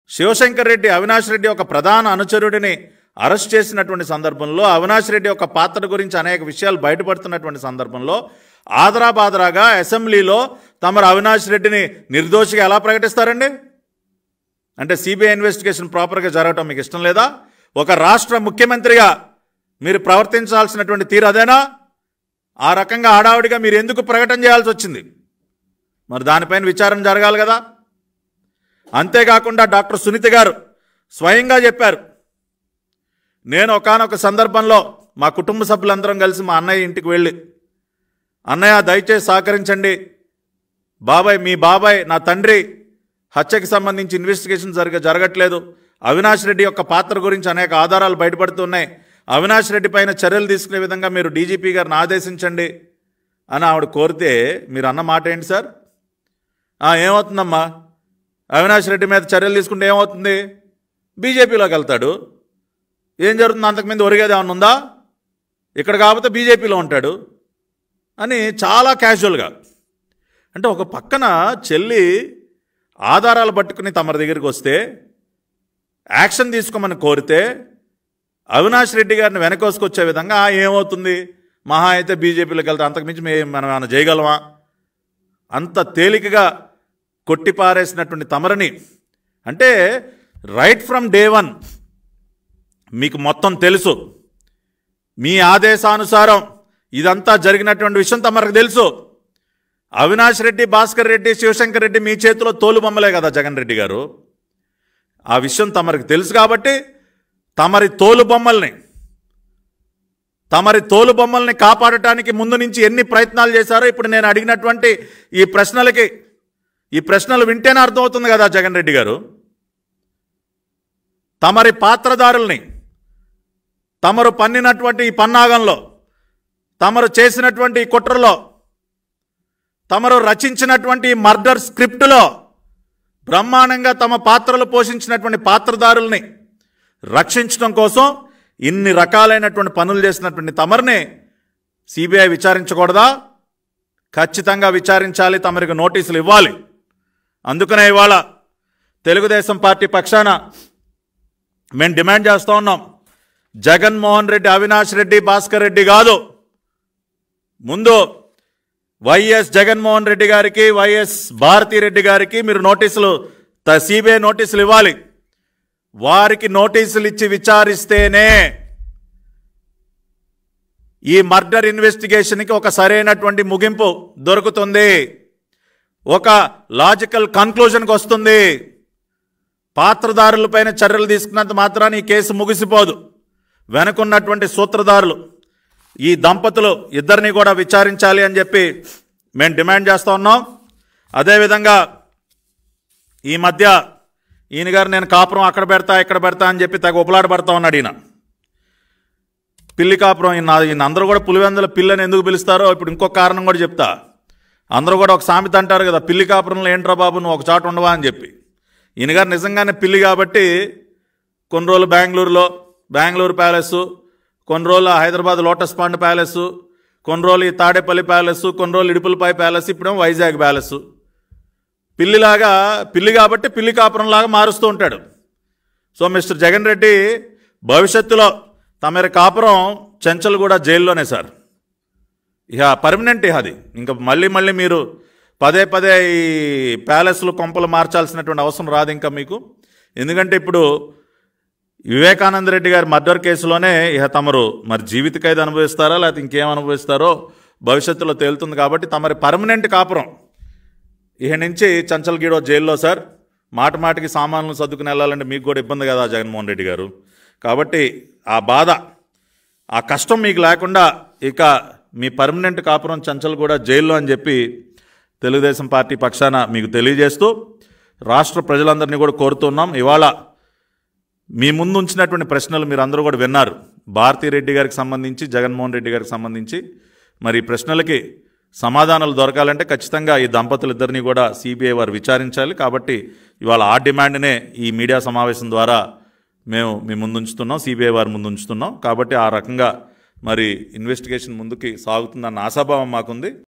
శివశంకర్ రెడ్డి అవినాష్ రెడ్డి ఒక ప్రధాన అనుచరుడిని అరెస్ట్ చేసినటువంటి సందర్భంలో అవినాష్ రెడ్డి యొక్క పాత్ర గురించి అనేక విషయాలు బయటపడుతున్నటువంటి సందర్భంలో ఆదరాబాదరాగా అసెంబ్లీలో తమరు అవినాష్ రెడ్డిని నిర్దోషిగా ఎలా ప్రకటిస్తారండి అంటే సిబిఐ ఇన్వెస్టిగేషన్ ప్రాపర్గా జరగటం మీకు ఇష్టం లేదా ఒక రాష్ట్ర ముఖ్యమంత్రిగా మీరు ప్రవర్తించాల్సినటువంటి తీరు అదేనా ఆ రకంగా హడావుడిగా మీరు ఎందుకు ప్రకటన చేయాల్సి వచ్చింది మరి దానిపైన విచారణ జరగాలి కదా అంతేకాకుండా డాక్టర్ సునీత గారు స్వయంగా చెప్పారు నేను ఒకానొక సందర్భంలో మా కుటుంబ సభ్యులందరం కలిసి మా అన్నయ్య ఇంటికి వెళ్ళి అన్నయ్య దయచేసి సహకరించండి బాబాయ్ మీ బాబాయ్ నా తండ్రి హత్యకి సంబంధించి ఇన్వెస్టిగేషన్ జరిగ జరగట్లేదు అవినాష్ రెడ్డి యొక్క పాత్ర గురించి అనేక ఆధారాలు బయటపడుతున్నాయి అవినాష్ రెడ్డి పైన చర్యలు తీసుకునే విధంగా మీరు డీజీపీ గారిని ఆదేశించండి అని ఆవిడ కోరితే మీరు అన్న మాట ఏంటి సార్ "ఆ, ఏమవుతుందమ్మా అవినాష్ రెడ్డి మీద చర్యలు తీసుకుంటే ఏమవుతుంది బీజేపీలోకి వెళ్తాడు ఏం జరుగుతుంది అంతకుముందు ఒరిగేది ఏమన్నా ఉందా ఇక్కడ కాకపోతే బీజేపీలో ఉంటాడు అని చాలా క్యాజువల్గా అంటే ఒక పక్కన చెల్లి ఆధారాలు పట్టుకుని తమరి దగ్గరికి వస్తే యాక్షన్ తీసుకోమని కోరితే అవినాష్ రెడ్డి గారిని వెనకోసుకొచ్చే విధంగా "ఆ, ఏమవుతుంది మహా అయితే బీజేపీలోకి వెళ్తే అంతకుమించి మే మనం ఏమైనా చేయగలమా అంత తేలికగా కొట్టిపారేసినటువంటి తమరని అంటే రైట్ ఫ్రమ్ డే వన్ మీకు మొత్తం తెలుసు మీ ఆదేశానుసారం ఇదంతా జరిగినటువంటి విషయం తమరికి తెలుసు అవినాష్ రెడ్డి భాస్కర్ రెడ్డి శివశంకర్ రెడ్డి మీ చేతిలో తోలు బొమ్మలే కదా జగన్ రెడ్డి గారు ఆ విషయం తమరికి తెలుసు కాబట్టి తమరి తోలు బొమ్మల్ని తమరి తోలు బొమ్మల్ని కాపాడటానికి ముందు నుంచి ఎన్ని ప్రయత్నాలు చేశారో ఇప్పుడు నేను అడిగినటువంటి ఈ ప్రశ్నలకి ఈ ప్రశ్నలు వింటేనే అర్థమవుతుంది కదా జగన్ రెడ్డి గారు తమరి పాత్రదారుల్ని తమరు పన్నినటువంటి ఈ పన్నాగంలో తమరు చేసినటువంటి ఈ కుట్రలో తమరు రచించినటువంటి ఈ మర్డర్ స్క్రిప్టులో బ్రహ్మాండంగా తమ పాత్రలు పోషించినటువంటి పాత్రదారుల్ని రక్షించడం కోసం ఇన్ని రకాలైనటువంటి పనులు చేసినటువంటి తమరిని సిబిఐ విచారించకూడదా ఖచ్చితంగా విచారించాలి తమరికి నోటీసులు ఇవ్వాలి అందుకనే ఇవాళ తెలుగుదేశం పార్టీ పక్షాన మేము డిమాండ్ చేస్తూ ఉన్నాం జగన్మోహన్ రెడ్డి అవినాష్ రెడ్డి భాస్కర్ రెడ్డి కాదు ముందు వైఎస్ జగన్మోహన్ రెడ్డి గారికి వైఎస్ భారతిరెడ్డి గారికి మీరు నోటీసులు సిబిఐ నోటీసులు ఇవ్వాలి వారికి నోటీసులు ఇచ్చి విచారిస్తేనే ఈ మర్డర్ ఇన్వెస్టిగేషన్కి ఒక సరైనటువంటి ముగింపు దొరుకుతుంది ఒక లాజికల్ కన్క్లూజన్కి వస్తుంది పాత్రదారులపైన చర్యలు తీసుకున్నంత మాత్రాన్ని ఈ కేసు ముగిసిపోదు వెనుకున్నటువంటి సూత్రధారులు ఈ దంపతులు ఇద్దరిని కూడా విచారించాలి అని చెప్పి మేము డిమాండ్ చేస్తూ ఉన్నాం అదేవిధంగా ఈ మధ్య ఈయన గారు నేను కాపురం అక్కడ పెడతా ఇక్కడ పెడతా అని చెప్పి తెగ ఉపలాడబడతా ఉన్నాడు ఈయన పిల్లి కాపురం ఈయన ఈయన అందరూ కూడా పులివెందుల పిల్లని ఎందుకు పిలుస్తారో ఇప్పుడు ఇంకొక కారణం కూడా చెప్తా అందరూ కూడా ఒక సామెత అంటారు కదా పిల్లి కాపురంలో ఏంట్రా బాబు నువ్వు ఒక చోట ఉండవా అని చెప్పి ఈయన గారు నిజంగానే పిల్లి కాబట్టి కొన్ని రోజులు బెంగళూరులో బెంగళూరు ప్యాలెస్ కొన్ని రోజులు హైదరాబాద్ లోటస్ పాండ్ ప్యాలెస్ కొన్ని రోజులు ఈ తాడేపల్లి ప్యాలెస్ కొన్ని రోజులు ఇడుపులపాయ ప్యాలెస్ ఇప్పుడేమో వైజాగ్ ప్యాలెస్ పిల్లిలాగా పిల్లి కాబట్టి పిల్లి కాపురంలాగా మారుస్తూ ఉంటాడు సో మిస్టర్ జగన్ రెడ్డి భవిష్యత్తులో తమరి కాపురం చెంచల్ కూడా జైల్లోనే సార్ ఇక పర్మనెంట్ ఇక అది ఇంకా మళ్ళీ మళ్ళీ మీరు పదే పదే ఈ ప్యాలెస్లు కొంపలు మార్చాల్సినటువంటి అవసరం రాదు ఇంకా మీకు ఎందుకంటే ఇప్పుడు వివేకానంద రెడ్డి గారి మర్డర్ కేసులోనే ఇక తమరు మరి జీవిత ఖైదు అనుభవిస్తారా లేకపోతే ఇంకేం అనుభవిస్తారో భవిష్యత్తులో తేలుతుంది కాబట్టి తమరి పర్మనెంట్ కాపురం ఇక నుంచి చంచల్గీడో జైల్లో సార్ మాట మాటికి సామాన్లు సర్దుకుని వెళ్ళాలంటే మీకు కూడా ఇబ్బంది కదా జగన్మోహన్ రెడ్డి గారు కాబట్టి ఆ బాధ ఆ కష్టం మీకు లేకుండా ఇక మీ పర్మనెంట్ కాపురం చంచల్ కూడా జైల్లో అని చెప్పి తెలుగుదేశం పార్టీ పక్షాన మీకు తెలియజేస్తూ రాష్ట్ర ప్రజలందరినీ కూడా కోరుతున్నాం ఇవాళ మీ ముందు ఉంచినటువంటి ప్రశ్నలు మీరు అందరూ కూడా విన్నారు భారతీరెడ్డి గారికి సంబంధించి జగన్మోహన్ రెడ్డి గారికి సంబంధించి మరి ఈ ప్రశ్నలకి సమాధానాలు దొరకాలంటే ఖచ్చితంగా ఈ దంపతులిద్దరినీ కూడా సిబిఐ వారు విచారించాలి కాబట్టి ఇవాళ ఆ డిమాండ్నే ఈ మీడియా సమావేశం ద్వారా మేము మీ ముందు ఉంచుతున్నాం సిబిఐ వారి ముందు ఉంచుతున్నాం కాబట్టి ఆ రకంగా మరి ఇన్వెస్టిగేషన్ ముందుకి సాగుతుందన్న ఆశాభావం మాకుంది